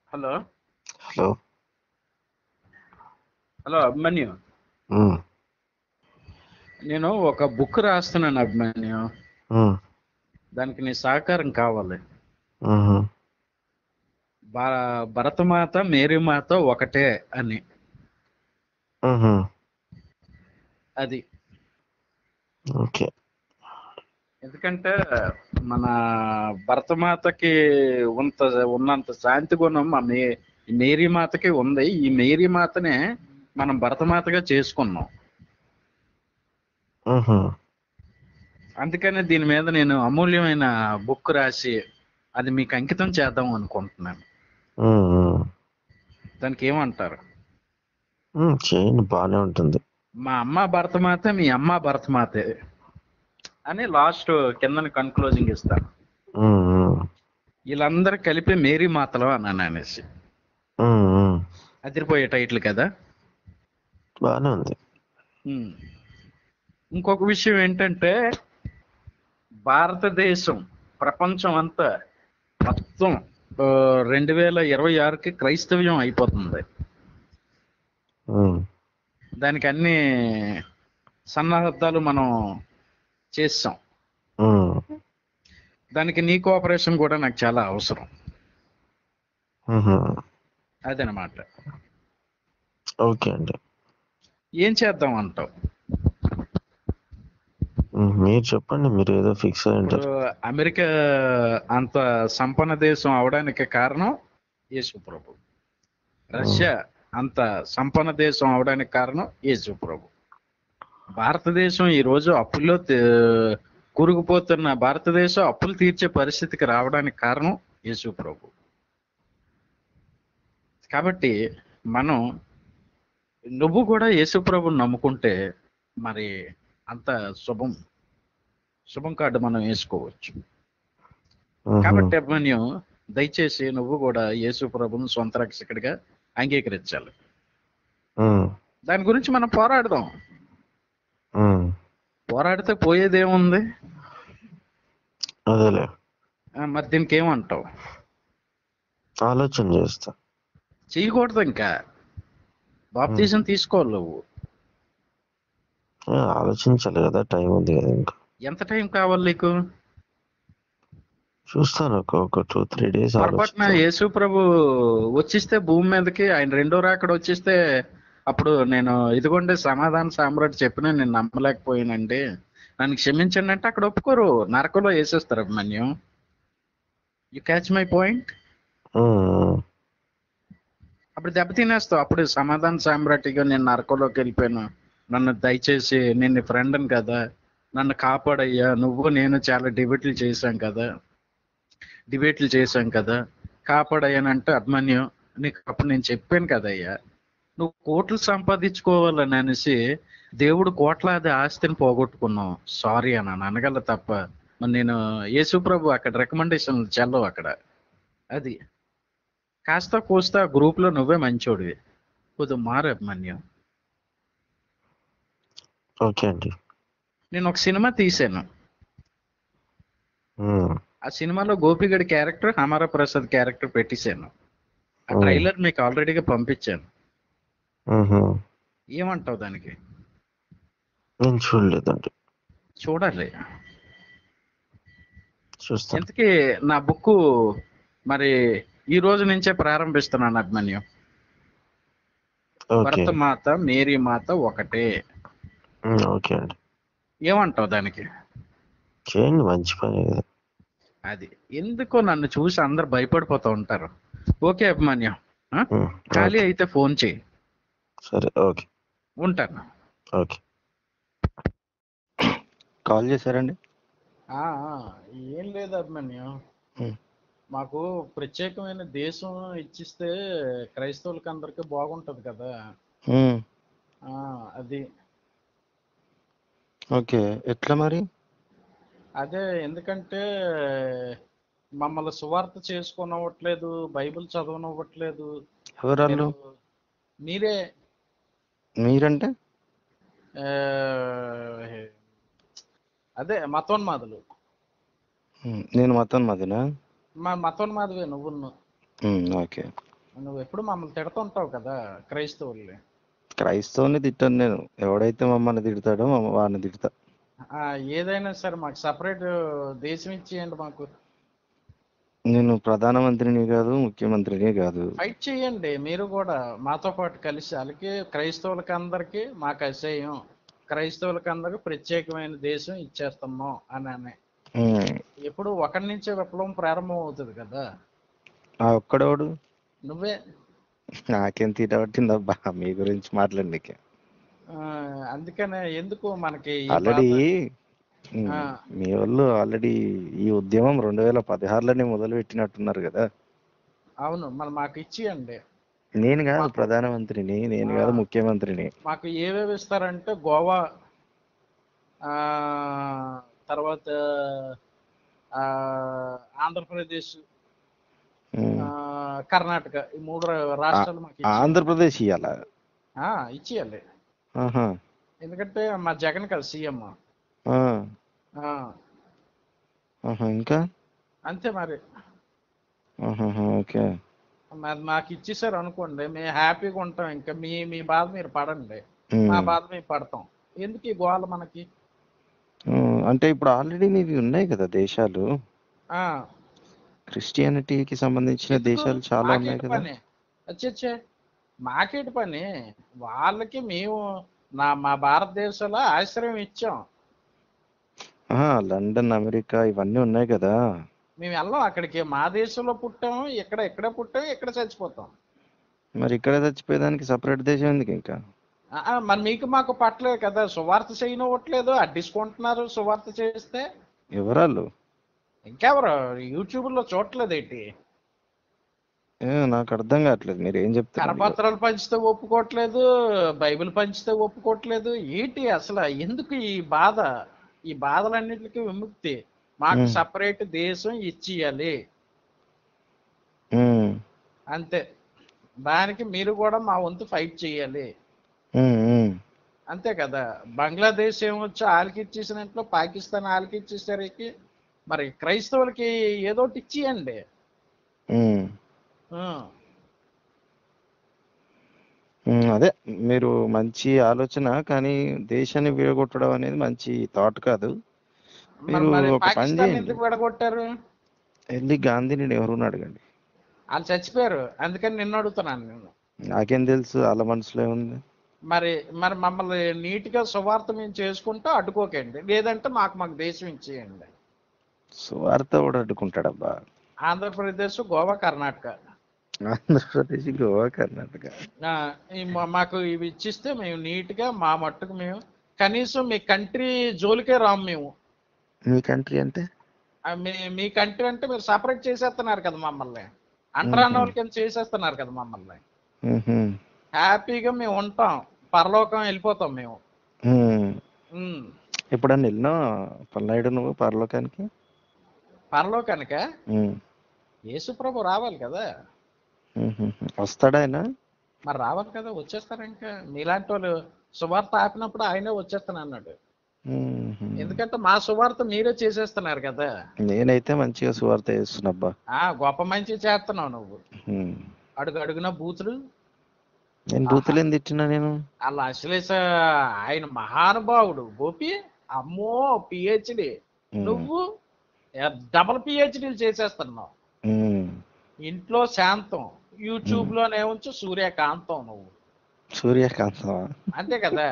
Hello hello hello Abhimanyu ఉమ్, నేను ఒక బుక్ రాస్తున్నాను అభిమన్యు ఉమ్, దానికి నీ సహకారం కావాలి ఉహు, భ- భరతమాత మేరీమాత ఒకటే అని ఉహు, అది ఓకే ఎందుకంటే మన భరతమాతకి ఉంత ఉన్నంత శాంతి గుణం మా మే మేరీమాతకి ఉంది ఈ మేరీమాతనే మనం భరతమాతగా చేసుకున్నాం ఉహు, అందుకనే దీని మీద నేను అమూల్యమైన బుక్ రాసి అది మీకు అంకితం చేద్దాం అనుకుంటున్నాను ఉమ్, ఉమ్, దానికి ఏమంటారు ఉమ్, చేయండి బాగానే ఉంటుంది మా అమ్మ భరతమాత మీ అమ్మ భరతమాతే అని లాస్ట్ కింద కన్క్లోజింగ్ ఇస్తాను ఉమ్, ఉమ్, వీళ్ళందరూ కలిపి మేరీ మాతలు అన్నాను అనేసి ఉమ్, ఉమ్, అదిరిపోయే టైటిల్ కదా బాగానే ఉంది ఉమ్. ఇంకొక విషయం ఏంటంటే భారతదేశం ప్రపంచం అంతా మొత్తం రెండు వేల ఇరవై ఆరుకి క్రైస్తవ్యం అయిపోతుంది ఉమ్, దానికి అన్ని సన్నద్ధతాలు మనం చేస్తాం ఉమ్, దానికి నీ కోఆపరేషన్ కూడా నాకు చాలా అవసరం ఉహు, అదనమాట ఓకే అండి ఏం చేద్దాం అంటావు ఉమ్, మీరు చెప్పండి మీరు ఏదో ఫిక్స్ అయి ఇప్పుడు ఉంటారు అమెరికా అంత సంపన్న దేశం అవడానికి కారణం యేసు ప్రభు రష్యా అంత సంపన్న దేశం అవడానికి కారణం యేసు ప్రభు భారతదేశం ఈ రోజు అప్పుల్లో తే- కూరుకుపోతున్న భారతదేశం అప్పులు తీర్చే పరిస్థితికి రావడానికి కారణం యేసు ప్రభు కాబట్టి మనం నువ్వు కూడా యేసు ప్రభుని నమ్ముకుంటే మరి అంత శుభం శుభం కార్డు మనం వేసుకోవచ్చు ఉహు, కాబట్టి అభిమన్యు దయచేసి నువ్వు కూడా యేసు ప్రభుని సొంత రక్షకుడిగా అంగీకరించాలి ఉమ్, దాని గురించి మనం పోరాడదాం ఉమ్, పోరాడితే పోయేదేముంది అదేలే ఆ, మరి దీనికి ఏమంటావు ఆలోచన చేస్తా చేయకూడదు ఇంకా బాప్తీసం తీసుకోవాలి నువ్వు ఏ, ఆలోచించాలి కదా టైం ఉంది కదా ఇంకా ఎంత టైం కావాలి నీకు చూస్తాను ఒక ఒక టూ త్రీ డేస్ పొరపాటున ఆలోచిస్తాను యేసు ప్రభు వచ్చిస్తే భూమి మీదకి ఆయన రెండో రాకడ వచ్చిస్తే అప్పుడు నేను ఇదిగోండి సమాధాన సామ్రాట్ చెప్పినా నేను నమ్మలేకపోయానండి నన్ను క్షమించండి అంటే అక్కడ ఒప్పుకోరు నరకంలో వేసేస్తారు అభిమన్యం you catch my point um, um, అప్పుడు దెబ్బ తినేస్తావు అప్పుడు సమాధాన సామ్రాట్గా నేను నరకంలోకి వెళ్ళిపోయాను నన్ను దయచేసి నేను ఫ్రెండ్ని కదా నన్ను కాపాడయ్యా నువ్వు నేను చాలా డిబేట్లు చేశాం కదా డిబేట్లు చేశాం కదా కాపాడయ్యానంటే అభిమన్యం నీకు అప్పుడు నేను చెప్పాను కదయ్యా నువ్వు కోట్లు సంపాదించుకోవాలని అనేసి దేవుడు కోట్లాది ఆస్తిని పోగొట్టుకున్నావు సారీ అని అనగల తప్ప మరి నేను యేసుప్రభు అక్కడ రికమెండేషన్ చెల్లవు అక్కడ అది కాస్త కూస్త గ్రూప్ లో నువ్వే మంచోడివి కొద్దిగా మారు అభిమన్యం ఓకే అండి నేను ఒక సినిమా తీశాను ఉమ్, ఆ సినిమాలో గోపిగడి క్యారెక్టర్ హమార ప్రసాద్ క్యారెక్టర్ పెట్టేశాను ఆ ఓ. ట్రైలర్ మీకు ఆల్రెడీగా పంపించాను ఉహు. ఏమంటావు దానికి నేను చూడలేదండి చూడాలి చూస్తాను ఇంతకీ నా బుక్ మరి ఈ రోజు నుంచే ప్రారంభిస్తున్నాను అభిమన్యం ఓకే భరత మాత మేరీ మాత ఒకటే ఉమ్, ఓకే అండి ఏమంటావు దానికి చేయండి మంచి పని కదా అది ఎందుకో నన్ను చూసి అందరు భయపడిపోతూ ఉంటారు ఓకే అభిమన్యం ఆ? ఉమ్, ఖాళీ ఓకే. అయితే ఫోన్ చేయి సరే ఓకే ఉంటాను ఓకే కాల్ చేశారండి ఆ, ఆ, ఏం లేదు అభిమన్యం ఉమ్, మాకు ప్రత్యేకమైన దేశం ఇచ్చిస్తే క్రైస్తవులకి అందరికీ బాగుంటది కదా ఉమ్, ఆ అది ఓకే ఎట్లా మరి అదే ఎందుకంటే మమ్మల్ని సువార్త చేసుకోనవ్వట్లేదు బైబిల్ చదవనవ్వట్లేదు ఎవరు వాళ్ళు మీరు- మీరే మీరంటే ఆ, అదే మతోన్మాదులు ఉమ్, నేను మొత్తం మాదినా మా మతోన్మాదివే నువ్వు ఉమ్, ఓకే నువ్వు ఎప్పుడు మమ్మల్ని తిడుతుంటావు కదా క్రైస్తవుల్ని క్రైస్తవుని తిట్టాను నేను ఎవడైతే మమ్మల్ని తిడతాడో మమ్మ వాడిని తిడతా ఆ, ఏదైనా సరే మాకు సపరేట్ దేశం ఇచ్చేయండి మాకు నేను ప్రధానమంత్రిని కాదు ముఖ్యమంత్రిని కాదు ఫైట్ చేయండి మీరు కూడా మాతో పాటు కలిసి వాళ్ళకి క్రైస్తవులకి అందరికి మాకు అసహ్యం క్రైస్తవులకి అందరికి ప్రత్యేకమైన దేశం ఇచ్చేస్తున్నాం అని అని ఉమ్. ఎప్పుడు ఒకరి నుంచే విప్లవం ప్రారంభం అవుతుంది కదా ఆ ఒక్కడోడు నువ్వే నాకేం తీటబట్టిందబ్బా మీ గురించి మాట్లాడనీకే ఆ, అందుకనే ఎందుకు మనకి ఈ ఆల్రెడీ బాధ? ఆ. మీ వాళ్ళు ఆల్రెడీ ఈ ఉద్యమం రెండు వేల పదహారులోనే మొదలు పెట్టినట్టున్నారు కదా అవును మరి మాకు ఇచ్చియండి నేను కాదు ప్రధానమంత్రిని నేను కాదు ఆ. ముఖ్యమంత్రిని మాకు ఏవేవి ఇస్తారంటే గోవా ఆ తర్వాత ఆ ఆంధ్రప్రదేశ్ ఉమ్. ఆ, కర్ణాటక ఈ మూడు రా- రాష్ట్రాలు మాకు ఇచ్చి- ఆంధ్రప్రదేశ్ ఇయ్యాల ఆ, ఇచ్చేయాలి ఆహా ఎందుకంటే మా జగన్ కదా సీఎం ఆ. ఆ, ఆహా ఇంకా అంతే మరి ఆహాహా, ఓకే మరి మాకు ఇచ్చేసారు అనుకోండి మేము హ్యాపీగా ఉంటాం ఇంకా మీ మీ బాధ మీరు పడండి ఉమ్. మా బాధ మేము పడతాం ఎందుకు ఈ గోల మనకి ఉమ్, అంటే ఇప్పుడు ఆల్రెడీ మీవి ఉన్నాయి కదా దేశాలు ఆ క్రిస్టియానిటీకి సంబంధించిన ఎందుకు? దేశాలు చాలా ఉన్నాయి మాకేంటి కదా పని అచ్చచ్చే మాకేంటి పని వాళ్ళకి మేము నా మా భారతదేశంలో ఆశ్రయం ఇచ్చాం ఆ, లండన్ అమెరికా ఇవన్నీ ఉన్నాయి కదా మేము వెళ్ళాం అక్కడికి మా దేశంలో పుట్టాం ఇక్కడ ఎక్కడ పుట్టాం ఇక్కడ చచ్చిపోతాం మరి ఇక్కడ చచ్చిపోయేదానికి సపరేట్ దేశం ఎందుకు ఇంకా ఆ, ఆ, మరి మీకు మాకు పట్టలేదు కదా సువార్త చేయనివ్వట్లేదు అడ్డించుకుంటున్నారు సువార్త చేస్తే ఎవరాళ్ళు ఇంకెవరు యూట్యూబ్లో చూడట్లేదు ఏంటి ఏ, నాకు అర్థం కావట్లేదు మీరు ఏం చెప్తారు కరపత్రాలు పంచితే ఒప్పుకోవట్లేదు బైబిల్ పంచితే ఒప్పుకోవట్లేదు ఏంటి అసలు ఎందుకు ఈ బాధ ఈ బాధలన్నిటికీ విముక్తి మాకు మ్మ్. సపరేట్ దేశం ఇచ్చియాలి ఉమ్, అంతే దానికి మీరు కూడా మా వంతు ఫైట్ చేయాలి ఉమ్, ఉమ్, అంతే కదా బంగ్లాదేశ్ ఏమొచ్చో వాళ్ళకి ఇచ్చేసినట్లు పాకిస్తాన్ వాళ్ళకి ఇచ్చేసరికి మరి క్రైస్తవులకి ఏదో ఒకటి ఇచ్చేయండి ఉమ్. ఆ, ఉమ్, అదే మీరు మంచి ఆలోచన కానీ దేశాన్ని విడగొట్టడం అనేది మంచి థాట్ కాదు మరి మీరు మరి ఒక పని పాకిస్తాన్ చేయండి ఎందుకు విడగొట్టారు వెళ్ళి గాంధీని నెహ్రూని అడగండి వాళ్ళు చచ్చిపోయారు అందుకని నిన్ను అడుగుతున్నాను నేను నాకేం తెలుసు వాళ్ళ మనసులో ఏముంది మరి మరి మమ్మల్ని నీట్గా సువార్త మేము చేసుకుంటూ అడ్డుకోకండి లేదంటే మాకు మాకు దేశం ఇచ్చేయండి స్వార్థ కూడా అడ్డుకుంటాడబ్బా ఆంధ్రప్రదేశ్ గోవా కర్ణాటక ఆంధ్రప్రదేశ్ గోవా కర్ణాటక ఆ, ఈ మా- మాకు ఇవి ఇచ్చిస్తే మేము నీట్గా మా మట్టుకు మేము కనీసం మీ కంట్రీ జోలికే రాము మేము మీ కంట్రీ అంటే ఆ, మీ మీ కంట్రీ అంటే మీరు సపరేట్ చేసేస్తున్నారు కదా మమ్మల్ని అంటరాన్న మ్మ్. వాళ్ళకి చేసేస్తున్నారు కదా మమ్మల్ని మ్హూ. హ్యాపీగా మేము ఉంటాం పరలోకం వెళ్ళిపోతాం మేము మ్. ఉమ్. ఎప్పుడన్నా వెళ్ళినావా పల్నాయుడు నువ్వు పరలోకానికి పరలోకానిక మ్. యేసుప్రభు రావాలి కదా మ్హూ. వస్తాడా ఆయన మరి రావాలి కదా వచ్చేస్తారు ఇంకా మీలాంటి వాళ్ళు సువార్త ఆపినప్పుడు ఆయనే వచ్చేస్తాను అన్నాడు మ్హూ. ఎందుకంటే మా సువార్త మీరే చేసేస్తున్నారు కదా నేనైతే మంచిగా సువార్త చేస్తున్నబ్బా ఆ గొప్ప మంచి చేస్తున్నావు నువ్వు మ్. అడుగు అడుగున బూతులు నేను బూతులేం తిట్టినా నేను అలా అశ్లేష ఆయన మహానుభావుడు గోపి అమ్మో పిహెచ్డి మ్. నువ్వు డబల్ పిహెచ్డీలు చేసేస్తున్నావు మ్. ఇంట్లో శాంతం యూట్యూబ్ లోనే ఉంచు సూర్యకాంతం నువ్వు సూర్యకాంతమా అంతే కదా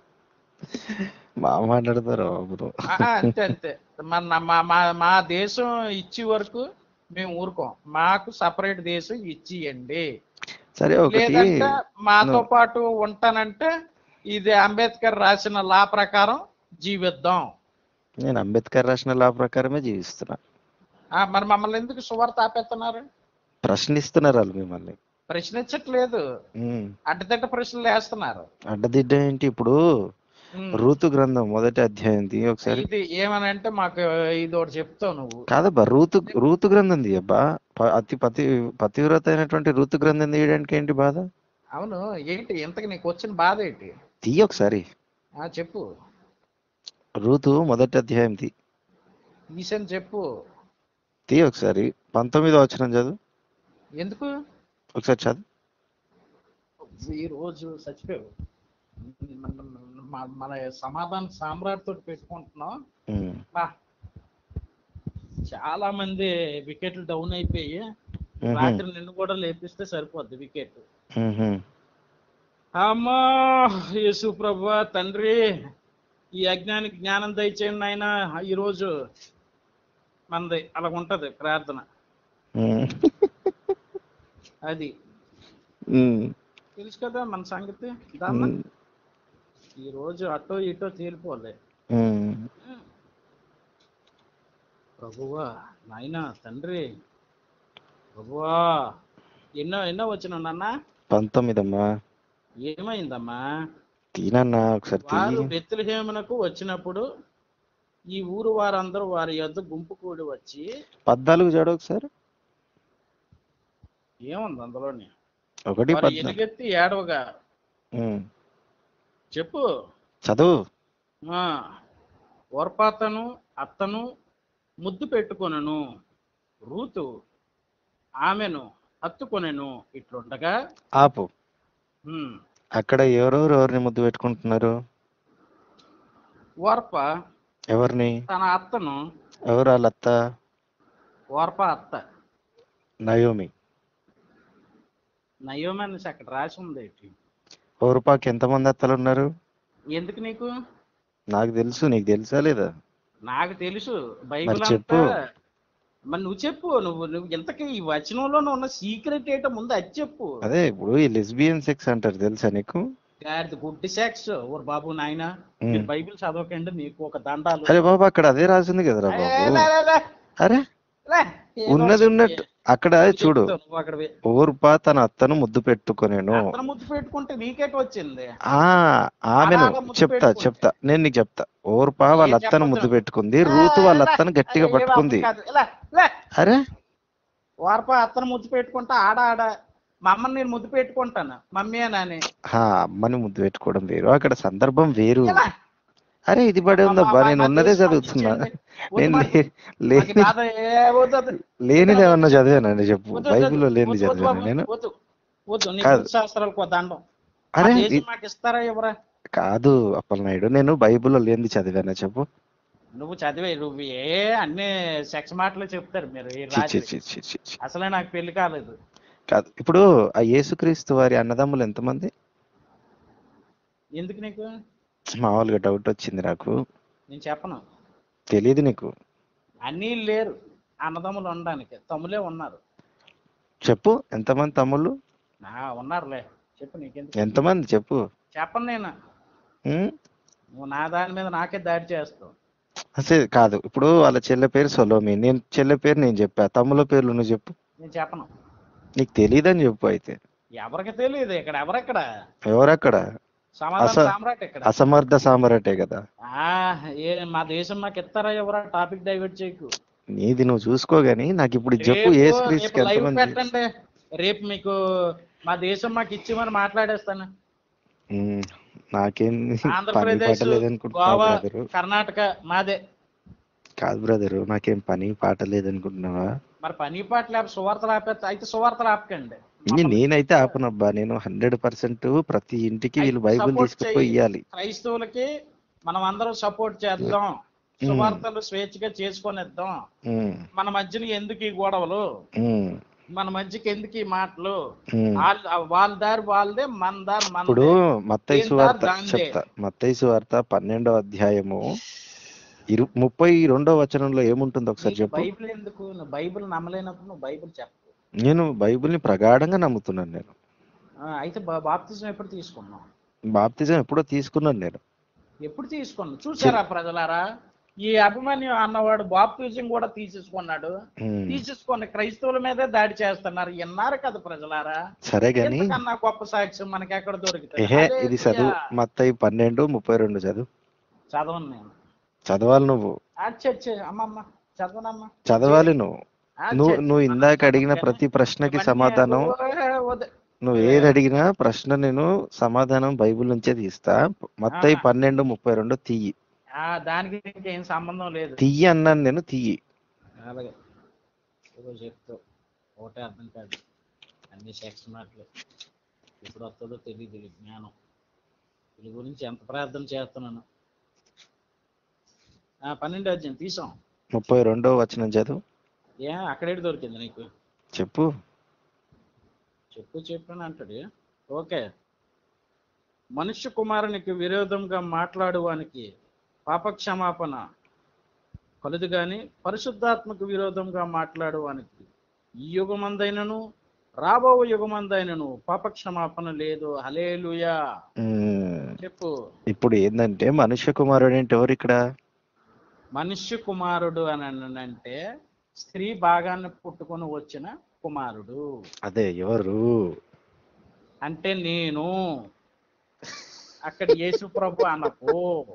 బాగా మాట్లాడతారు బాబు ఆ, ఆ, అంతే అంతే మన నా- మా మా మా దేశం ఇచ్చే వరకు మేము ఊరుకోం మాకు సపరేట్ దేశం ఇచ్చియండి సరే ఒకటి లేదంటే మాతో నువ్వు- పాటు ఉంటానంటే ఇది అంబేద్కర్ రాసిన లా ప్రకారం జీవిద్దాం నేను అంబేద్కర్ రాసిన లా ప్రకారమే జీవిస్తున్నా ఆ, మరి మమ్మల్ని ఎందుకు సువార్త ఆపేస్తున్నారు ప్రశ్నిస్తున్నారు వాళ్ళు మిమ్మల్ని ప్రశ్నించట్లేదు ఉమ్. అడ్డదిడ్డ ప్రశ్నలు వేస్తున్నారు అడ్డదిడ్డ ఏంటి ఇప్పుడు ఉమ్. రూతు గ్రంథం మొదటి అధ్యాయం తీ ఒకసారి ఇది ఏమనంటే మాకు ఇది ఒకటి చెప్తావు నువ్వు కాదబ్బా రూతు రూతు గ్రంథం తీయబ్బా ప- అతి పతి పతివ్రత అయినటువంటి రూతు గ్రంథం తీయడానికి ఏంటి బాధ అవును ఏంటి ఇంతకు నీకు వచ్చిన బాధ ఏంటి తీయ ఒకసారి ఆ చెప్పు రూతు మొదటి అధ్యాయం తీ ఈసన్ చెప్పు తీ ఒకసారి పంతొమ్మిదో వచనం చదువు ఎందుకు ఒకసారి చదువు ఈ రోజు చచ్చిపోయావు మన- మన- మన సమాధాన సామ్రాట్ తోటి పెట్టుకుంటున్నాం ఉమ్, బా చాలా మంది వికెట్లు డౌన్ అయిపోయి మ్హూ, రాత్రి నిన్ను కూడా లేపిస్తే సరిపోద్ది వికెట్ మ్హూ. అమ్మా యేసు ప్రభా తండ్రి ఈ యజ్ఞానికి జ్ఞానం దయచేయండి ఆయన ఈరోజు మనది అలా ఉంటది ప్రార్థన ఉమ్, అది ఉమ్, తెలుసు కదా మన సంగతి దాన్న ఉమ్, ఈ రోజు అటో ఇటో తేలిపోలే ఉమ్. ప్రభువా నాయనా తండ్రి ప్రభువా ఎన్నో ఎన్నో వచ్చిన నాన్న పంతొమ్మిదమ్మా ఏమైందమ్మా తీనన్నా ఒకసారి వారు తీ బెత్లహేమునకు వచ్చినప్పుడు ఈ ఊరు వారందరూ వారి యొద్ద గుంపు కూడి వచ్చి పద్నాలుగు చూడు ఒకసారి ఏముంది అందులోని ఒకటి వారు పద్నాలుగు ఎలుగెత్తి ఏడవగా ఉమ్, చెప్పు చదువు ఆ ఓర్పాతను అత్తను ముద్దు పెట్టుకొనను రూతు ఆమెను హత్తుకొనెను ఇట్లుండగా ఆపు ఉమ్, అక్కడ ఎవరెవరు ఎవరిని ముద్దు పెట్టుకుంటున్నారు ఓర్ప ఎవరిని తన అత్తను ఎవరు వాళ్ళ అత్త ఓర్ప అత్త నయోమి నయోమి అనేసి అక్కడ రాసి ఉంది ఏంటి? ఓరుపాకి ఎంతమంది అత్తలు ఉన్నారు ఎందుకు నీకు నాకు తెలుసు నీకు తెలుసా లేదా నాకు తెలుసు బైబిల్ చెప్పు. అంతా మరి నువ్వు చెప్పు నువ్వు నువ్వు ఇంతకీ ఈ వచనంలో ఉన్న సీక్రెట్ ఏంటో ముందు అది చెప్పు అదే ఇప్పుడు ఈ లెస్బియన్ సెక్స్ అంటారు తెలుసా నీకు గాడిద గుడ్డి సెక్స్ ఓర్ బాబు నాయన ఉమ్. మీరు బైబిల్ చదవకండి నీకు ఒక దండాలు అరే బాబు అక్కడ అదే రాసింది కదరా ఏ, బాబు లే, లే, లే, అరే లే. ఏదో ఉన్నది ఒకటి ఉన్నట్టు అక్కడ చూడు చెప్తావు నువ్వు అక్కడ పోయి. ఓర్పా తన అత్తను ముద్దు పెట్టుకొనేను అతను ముద్దు పెట్టుకుంటే నీకేట వచ్చింది ఆ ఆమెను అలాగా ముద్దు చెప్తా పెట్టుకుంటే. చెప్తా నేను నీకు చెప్తా ఓర్పా వాళ్ళ ఏం అత్తను చెప్పొద్దు. ముద్దు పెట్టుకుంది రూతు వాళ్ళ అత్తను గట్టిగా ఏ, పట్టుకుంది కాదు. లే, లే. అరే వారప అత్తను ముద్దు పెట్టుకుంటా ఆడ ఆడ మా అమ్మని నేను ముద్దు పెట్టుకుంటాను మమ్మీ అని హా అమ్మని ముద్దు పెట్టుకోవడం వేరు అక్కడ సందర్భం వేరు ఎలా? అరే ఇది పడి ఉందబ్బా నేను ఉన్నదే చదువుతున్నా నేను లే- లేని లేనిది ఏమన్నా చదివానండి చెప్పు బైబిల్లో లేనిది చదివాను నేను వద్దు వద్దు నీ కాదు. బుద్ధి శాస్త్రాలకు దండం ఆ అరే దేశం ఇ- మాకు ఇస్తారా ఎవరా కాదు అప్పలనాయుడు నేను బైబిల్లో లేనిది చదివానా చెప్పు నువ్వు చదివే నువ్వు ఏ అన్ని సెక్స్ మాటలు చెప్తారు మీరు ఈ చి, చి, రాత్రి చి, చి, చి, చి. అసలే నాకు పెళ్లి కాలేదు కాదు ఇప్పుడు ఆ యేసుక్రీస్తు వారి అన్నదమ్ములు ఎంతమంది ఎందుకు నీకు మామూలుగా డౌట్ వచ్చింది నాకు నేను చెప్పను తెలియదు నీకు అన్నీ లేరు అన్నదమ్ములు ఉండడానికి తమ్ములే ఉన్నారు చెప్పు ఎంతమంది తమ్ముళ్ళు నా ఉన్నారులే చెప్పు నీకెందుకు ఎంతమంది చెప్పు చెప్పను నేను ఉం? నువ్వు నా దాని మీద నాకే దాడి చేస్తావు అసలు కాదు ఇప్పుడు వాళ్ళ చెల్లె పేరు సొలోమి నేను చెల్లె పేరు నేను చెప్పా తమ్ముల పేర్లు నువ్వు చెప్పు నేను చెప్పను నీకు తెలియదని చెప్పు అయితే ఎవరికి తెలియదు ఇక్కడ ఎవరెక్కడ ఎవరక్కడ సమాధానం అస- సామ్రాట్ ఇక్కడ అసమర్థ సామరటే కదా ఆ ఏ మా దేశం నాకు ఇస్తారా ఎవరా టాపిక్ డైవర్ట్ చేయకు నీది నువ్వు చూసుకో గానీ నాకు ఇప్పుడు ఇది చెప్పు రేపు- యేసుక్రీస్తుకి రేపు లైవ్ ఎంతమంది పెట్టండి రేపు మీకు మా దేశం మాకు ఇచ్చిమని మాట్లాడేస్తాను ఉం, నాకేం పని ఆంధ్రప్రదేశ్ పాట లేదనుకుంటున్నావా గోవా బ్రదరు కర్ణాటక మాదే కాదు బ్రదరు నాకేం పని పాట లేదనుకుంటున్నావా మరి పని పాట లేకపోతే సువార్తలు ఆపేస్తే అయితే సువార్తలు ఆపకండి ఇన్ని నేనైతే ఆపనబ్బా నేను హండ్రెడ్ పర్సెంట్ ప్రతి ఇంటికి వీళ్ళు బైబిల్ Support తీసుకుపోయి చెయ్యి. ఇవ్వాలి క్రైస్తవులకి మనం అందరం సపోర్ట్ చేద్దాం సువార్తలు స్వేచ్ఛగా చేసుకొనిద్దాం మన మధ్యన ఎందుకు ఈ గొడవలు మన మధ్యకి ఎందుకు ఈ మాటలు వాళ్ళ వాళ్ళ దారి వాళ్ళదే మన దారి ఇప్పుడు మనదే మత్తయి దేని సువార్త దారి దాందే. చెప్తా మత్తయి సువార్త పన్నెండో అధ్యాయము ఇరు ముప్పై రెండో వచనంలో ఏముంటుంది ఒకసారి నీకు చెప్పు బైబిల్ ఎందుకు నువ్వు బైబిల్ నమ్మలేనప్పుడు నువ్వు బైబిల్ చెప్పు నేను బైబిల్ని ప్రగాఢంగా నమ్ముతున్నాను నేను ఆ, అయితే బా- బాప్తిజం ఎప్పుడు తీసుకున్నావు బాప్తిజం ఎప్పుడో తీసుకున్నాను నేను ఎప్పుడు తీసుకున్నావు చూసారా ప్రజలారా ఈ అభిమన్యు అన్నవాడు బాప్తిజం కూడా తీసేసుకున్నాడు ఉమ్, తీసేసుకొని క్రైస్తవుల మీదే దాడి చేస్తున్నారు విన్నారు కదా ప్రజలారా సరే గాని ఎంతకన్నా గొప్ప సాక్ష్యం మనకి ఎక్కడ దొరుకుతుంది ఏహే అదే ఇది చదువు ప్రియా. మత్తయి పన్నెండు ముప్పై రెండు చదువు చదవను నేను చదవాలి నువ్వు అచ్చే అమ్మమ్మ చదవనమ్మా చదవాలి నువ్వు ఆ, నువ్వు ఛే, నువ్వు మనం ఇందాక అడిగిన చదవకపోయినా ప్రతి ప్రశ్నకి ఇవన్నీ సమాధానం ఓ, వద్దు. నువ్వు ఏది అడిగినా ప్రశ్న నేను సమాధానం బైబిల్ నుంచే తీస్తా మత్తయి ఆ. పన్నెండు ముప్పై రెండు తీయి ఆ, దానికి ఇంకేం సంబంధం లేదు తీయి అన్నాను నేను తీయి అలాగే ఏదో చెప్తావు ఒకటే అర్థం కాదు అన్ని సెక్స్ మాటలు ఎప్పుడు వస్తుందో తెలియదు ఈ జ్ఞానం వీళ్ళ గురించి ఎంత ప్రార్థన చేస్తున్నాను ఆ, పన్నెండు అధ్యాయం తీసాం ముప్పై రెండో వచనం చదువు ఏ అక్కడేటి దొరికింది నీకు చెప్పు చెప్పు చెప్పు అని అంటాడు ఓకే మనుష్య కుమారునికి విరోధంగా మాట్లాడువానికి పాపక్షమాపణ కలదు గాని పరిశుద్ధాత్మకు విరోధంగా మాట్లాడువానికి ఈ యుగమందైనను రాబో యుగమందైనను పాపక్షమాపణ లేదు హలేలుయా ఉమ్, చెప్పు ఇప్పుడు ఏంటంటే మనుష్య కుమారుడు అంటే ఎవరు ఇక్కడ మనుష్య కుమారుడు అని అంటే స్త్రీ భాగాన్ని పుట్టుకొని వచ్చిన కుమారుడు అదే ఎవరు అంటే నేను అక్కడ యేసు ప్రభు అనకు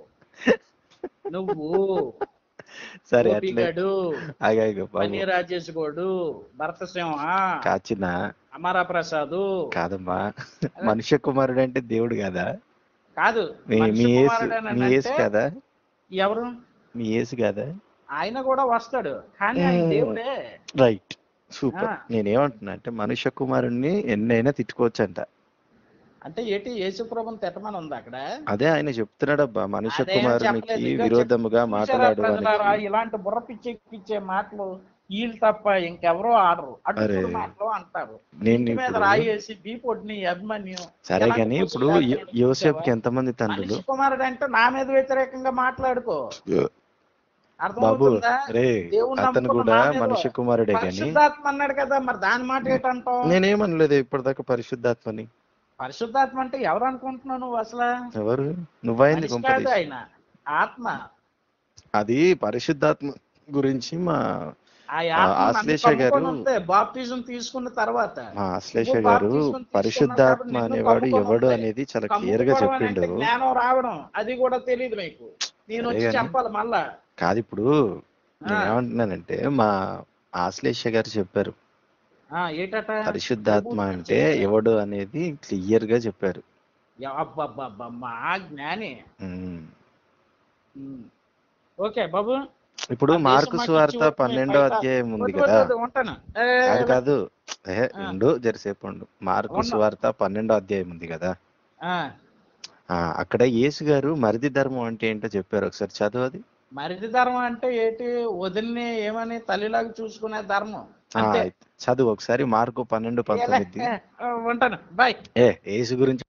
నువ్వు సరే అట్లే గోపిగడు ఆగాగు బాబు మణి రాజేష్ గోడు భరత సింహ కాచిన అమరా ప్రసాదు కాదమ్మా మనుష్య కుమారుడు అంటే దేవుడు కదా కాదు మీ మీ మనిషి యేసు కుమారుడు అని మీ యేసు అంటే కదా ఎవరు మీ యేసు కదా ఆయన కూడా వస్తాడు కానీ ఆయన మ్మ్. దేవుడే రైట్ సూపర్ ఆ. నేనేమంటున్నా అంటే మనుష్య కుమారుణ్ణి ఎన్నైనా తిట్టుకోవచ్చంట అంటే ఏంటి యేసు ప్రభుని తిట్టమని ఉంది అక్కడ అదే ఆయన చెప్తున్నాడబ్బా మనుష్య అదే కుమారునికి చెప్పలేదు. ఇదిగో విరోధముగా చూసారా మాట్లాడు ప్రజలారా, ఇలాంటి బుర్ర పిచ్చెక్కిచ్చే మాటలు వీళ్ళు తప్ప ఇంకెవరో ఆడరు అరే. అడ్డు మాటలు అంటారు నేను ఇంటి మీద ఇప్పుడు రాయేసి బీపొడిని అభిమన్యు సరే ఎలాంటి కానీ ఇప్పుడు పుస్తకాలు యో- చదివావా? యోసేపుకి ఎంతమంది తండ్రులు మనిషి కుమారుడు అంటే నా మీద వ్యతిరేకంగా మాట్లాడుకో బాబు అర్థమవుతుందా రే దేవుని అతను నమ్ముకున్న కూడా నా మీద మనుష్య కుమారుడే గాని పరిశుద్ధాత్మ అన్నాడు కదా మరి దాని మాట ఏంటంటావు నేనేమనలేదు ఇప్పటిదాకా పరిశుద్ధాత్మని పరిశుద్ధాత్మ అంటే ఎవరు అనుకుంటున్నావు నువ్వు అసలు ఎవరు నువ్వైంది మనిషి కాదు కొంపదీసి ఆయన ఆత్మ అది పరిశుద్ధాత్మ గురించి మా ఆ ఆ, ఆత్మ ఆశ్లేష గారు- బాప్తిజం తీసుకున్న తర్వాత మా అశ్లేష నువ్వు గారు బాప్తిజం తీసుకున్నావు పరిశుద్ధాత్మ కాబట్టి నిన్ను అనేవాడు కమ్ముకొని ఎవడు ఉంది. అనేది చాలా క్లియర్ గా కమ్ముకోవడం చెప్పిండు అంటే జ్ఞానం రావడం అది కూడా తెలియదు మీకు నేను వచ్చి సరే గాని. చెప్పాలి మళ్ళా కాదు ఇప్పుడు నేను ఏమంటున్నానంటే మా ఆశ్లేష గారు చెప్పారు ఆ, ఏటట పరిశుద్ధాత్మ అంటే ఎవడు అనేది క్లియర్ గా చెప్పారు అబ్బబ్బబ్బ, మా జ్ఞాని ఉమ్. ఉమ్. ఓకే బాబు ఇప్పుడు ఆ దేశం మార్కు మాకు సువార్త ఇచ్చి పన్నెండో బయట- అధ్యాయం ఉంది వద్దు, కదా వద్దు, వద్దు, ఉంటాను ఏ, అది కాదు ఏ ఆ. ఉండు జరసేపు ఉండు మార్కు ఉన్నా. సువార్త పన్నెండో అధ్యాయం ఉంది కదా ఆ, ఆ అక్కడ యేసు గారు మరిది ధర్మం అంటే ఏంటో చెప్పారు ఒకసారి చదువు అది మరిది ధర్మం అంటే ఏంటి వదిలిని ఏమని తల్లిలాగా చూసుకునే ధర్మం ఆ, అంతే చదువు ఒకసారి మార్కు పన్నెండు పంతొమ్మిది ఏ, ఉంటాను బాయ్ ఏ యేసు గురించి